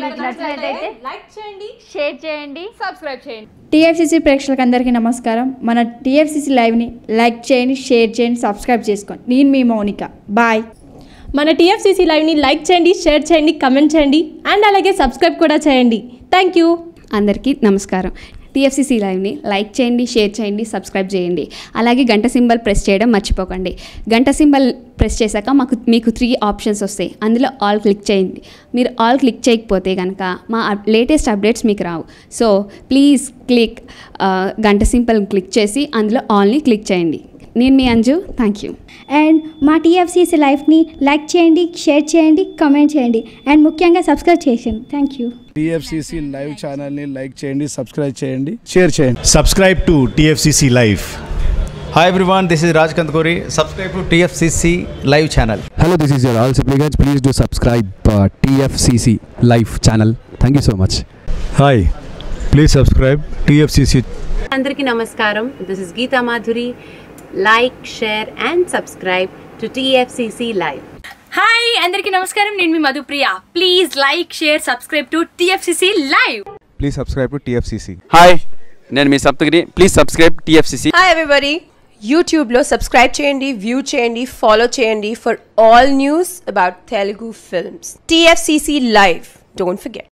మీకు నచ్చినట్లయితే లైక్ చేయండి షేర్ చేయండి సబ్స్క్రైబ్ చేయండి టీఎఫ్సీసీ ప్రేక్షకులందరికీ నమస్కారం మన టీఎఫ్సీసీ లైవ్ని లైక్ చేయండి షేర్ చేయండి సబ్స్క్రైబ్ చేసుకోండి నేను మీ మౌనిక బాయ్ మన టీఎఫ్సీసీ లైవ్ని లైక్ చేయండి షేర్ చేయండి కమెంట్ చేయండి అండ్ అలాగే సబ్స్క్రైబ్ కూడా చేయండి థ్యాంక్ యూ అందరికీ నమస్కారం టీఎఫ్సీసీ లైవ్ని లైక్ చేయండి షేర్ చేయండి సబ్స్క్రైబ్ చేయండి అలాగే గంట సింబల్ ప్రెస్ చేయడం మర్చిపోకండి గంట సింబల్ ప్రెస్ చేశాక మాకు మీకు త్రీ ఆప్షన్స్ వస్తాయి అందులో ఆల్ క్లిక్ చేయండి మీరు ఆల్ క్లిక్ చేయకపోతే కనుక మా లేటెస్ట్ అప్డేట్స్ మీకు రావు సో ప్లీజ్ క్లిక్ గంట సింబల్ క్లిక్ చేసి అందులో ఆల్ని క్లిక్ చేయండి నేను మీ అంజు థ్యాంక్ యూ అండ్ మా టీఎఫ్సీసీ లైఫ్ని లైక్ చేయండి షేర్ చేయండి కామెంట్ చేయండి అండ్ ముఖ్యంగా సబ్స్క్రైబ్ చేయండి థ్యాంక్ యూ టీఎఫ్సిసి లైవ్ ఛానల్ని లైక్ చేయండి సబ్స్క్రైబ్ చేయండి షేర్ చేయండి subscribe to TFCC Live. Hi everyone, this is Raj Kandkori. Subscribe to TFCC live channel. Hello, this is your all supplicants. Please do subscribe uh, TFCC live channel. Thank you so much. Hi, please subscribe TFCC అందరికీ నమస్కారం this is Geetha Madhuri like share and subscribe to TFCC live hi అందరికీ నమస్కారం నేను మీ Madhupriya please like share subscribe to TFCC live Please subscribe to TFCC. Hi నేను మీ Saptagiri please subscribe TFCC hi everybody యూట్యూబ్లో subscribe చేయండి వ్యూ చేయండి ఫాలో చేయండి for all news about Telugu films TFCC live don't forget